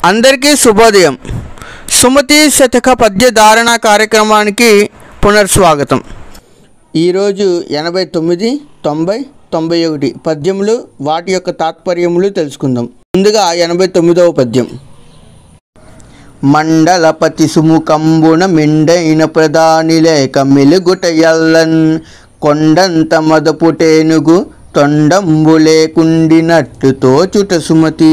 అందరికీ శుభోదయం సుమతి శతక పద్య ధారణ కార్యక్రమానికి పునర్స్వాగతం ఈరోజు ఎనభై తొమ్మిది తొంభై తొంభై ఒకటి పద్యములు వాటి యొక్క తాత్పర్యములు తెలుసుకుందాం ముందుగా ఎనభై తొమ్మిదవ పద్యం మండలపతి సుముఖంబున మిండైన ప్రధాని లేక మెలుగుట ఎల్లన్ కొండంత మదపుటేనుగు తొండంబు లేకుండినట్టు తోచుట సుమతి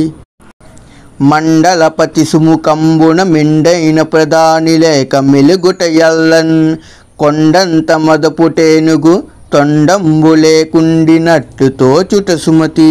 మండలపతి సుముఖంబున మిండైన ప్రధాని లేక మెలుగుట ఎల్లన్ కొండంత మదపుటేనుగు తొండంబు లేకుండినట్టు తోచుట సుమతి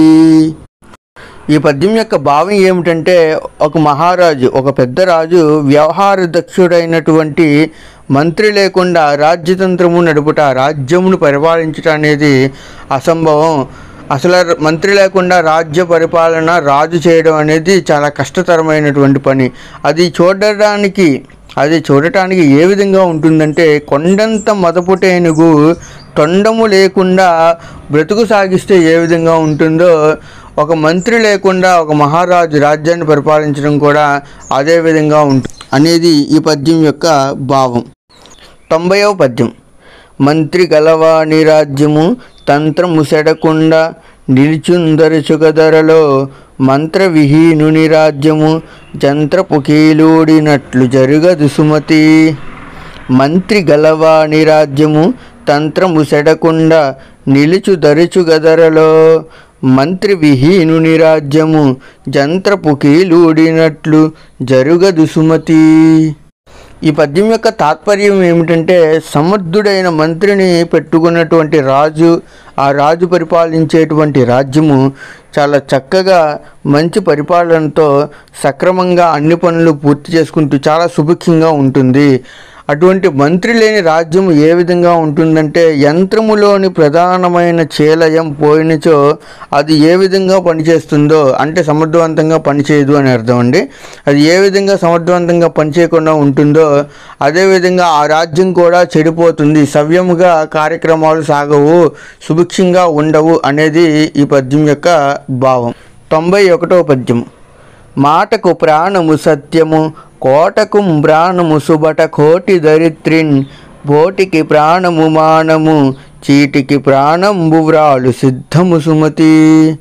ఈ పద్యం యొక్క భావం ఏమిటంటే ఒక మహారాజు ఒక పెద్ద రాజు వ్యవహార దక్షుడైనటువంటి మంత్రి లేకుండా రాజ్యతంత్రము నడుపుట రాజ్యమును పరిపాలించటం అనేది అసంభవం అసలు మంత్రి లేకుండా రాజ్య పరిపాలన రాజు చేయడం అనేది చాలా కష్టతరమైనటువంటి పని అది చూడడానికి అది చూడటానికి ఏ విధంగా ఉంటుందంటే కొండంత మదపుటేనుగు తొండము లేకుండా బ్రతుకు సాగిస్తే ఏ విధంగా ఉంటుందో ఒక మంత్రి లేకుండా ఒక మహారాజు రాజ్యాన్ని పరిపాలించడం కూడా అదే విధంగా ఉంటుంది అనేది ఈ పద్యం యొక్క భావం తొంభైవ పద్యం మంత్రి గలవాణి రాజ్యము తంత్రము సెడకుండా నిలిచుందరుచుగదరలో మంత్ర విహీనుని రాజ్యము జంత్రపు కీలుడినట్లు జరుగదు సుమతి మంత్రి గలవాణి రాజ్యము తంత్రము సెడకుండా నిలుచు దరుచు గదరలో మంత్రి విహీనుని రాజ్యము జంత్రపు కీలుడినట్లు జరుగదు సుమతి ఈ పద్యం యొక్క తాత్పర్యం ఏమిటంటే సమర్థుడైన మంత్రిని పెట్టుకున్నటువంటి రాజు ఆ రాజు పరిపాలించేటువంటి రాజ్యము చాలా చక్కగా మంచి పరిపాలనతో సక్రమంగా అన్ని పనులు పూర్తి చేసుకుంటూ చాలా సుభిక్షంగా ఉంటుంది అటువంటి మంత్రి లేని రాజ్యం ఏ విధంగా ఉంటుందంటే యంత్రములోని ప్రధానమైన చీలయం పోయినచో అది ఏ విధంగా పనిచేస్తుందో అంటే సమర్థవంతంగా పనిచేయదు అని అర్థం అండి అది ఏ విధంగా సమర్థవంతంగా పనిచేయకుండా ఉంటుందో అదేవిధంగా ఆ రాజ్యం కూడా చెడిపోతుంది సవ్యముగా కార్యక్రమాలు సాగవు సుభిక్షంగా ఉండవు అనేది ఈ పద్యం యొక్క భావం తొంభై ఒకటవ పద్యం మాటకు ప్రాణము సత్యము కోటకు ప్రాణము సుబట కోటి దరిత్రిన్ బోటికి ప్రాణము మానము చీటికి ప్రాణంబు వ్రాలు సిద్ధము సుమతి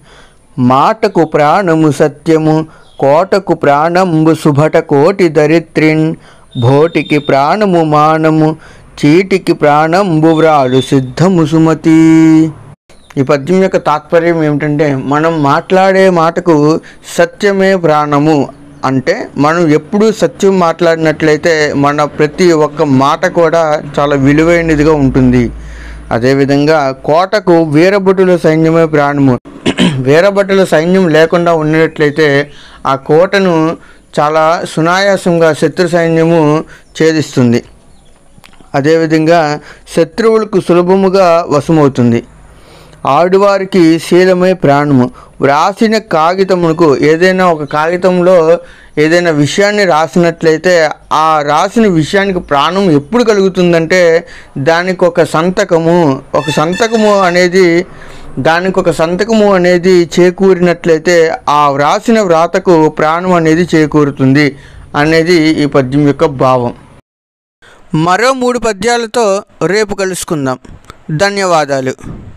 మాటకు ప్రాణము సత్యము కోటకు ప్రాణంబు సుభట కోటి దరిత్రిన్ భోటికి ప్రాణము మానము చీటికి ప్రాణంబు వ్రాలు సిద్ధము సుమతి ఈ పద్యం యొక్క తాత్పర్యం ఏమిటంటే మనం మాట్లాడే మాటకు సత్యమే ప్రాణము అంటే మనం ఎప్పుడు సత్యం మాట్లాడినట్లయితే మన ప్రతి ఒక్క మాట కూడా చాలా విలువైనదిగా ఉంటుంది అదేవిధంగా కోటకు వీరభటుల సైన్యమే ప్రాణము వీరభటుల సైన్యం లేకుండా ఉన్నట్లయితే ఆ కోటను చాలా సునాయాసంగా శత్రు సైన్యము ఛేదిస్తుంది అదేవిధంగా శత్రువులకు సులభముగా వశమవుతుంది ఆడువారికి శీలమే ప్రాణము వ్రాసిన కాగితమునకు ఏదైనా ఒక కాగితంలో ఏదైనా విషయాన్ని రాసినట్లయితే ఆ రాసిన విషయానికి ప్రాణం ఎప్పుడు కలుగుతుందంటే దానికి ఒక సంతకము ఒక సంతకము అనేది దానికి ఒక సంతకము అనేది చేకూరినట్లయితే ఆ వ్రాసిన వ్రాతకు ప్రాణం అనేది చేకూరుతుంది అనేది ఈ పద్యం యొక్క భావం మరో మూడు పద్యాలతో రేపు కలుసుకుందాం ధన్యవాదాలు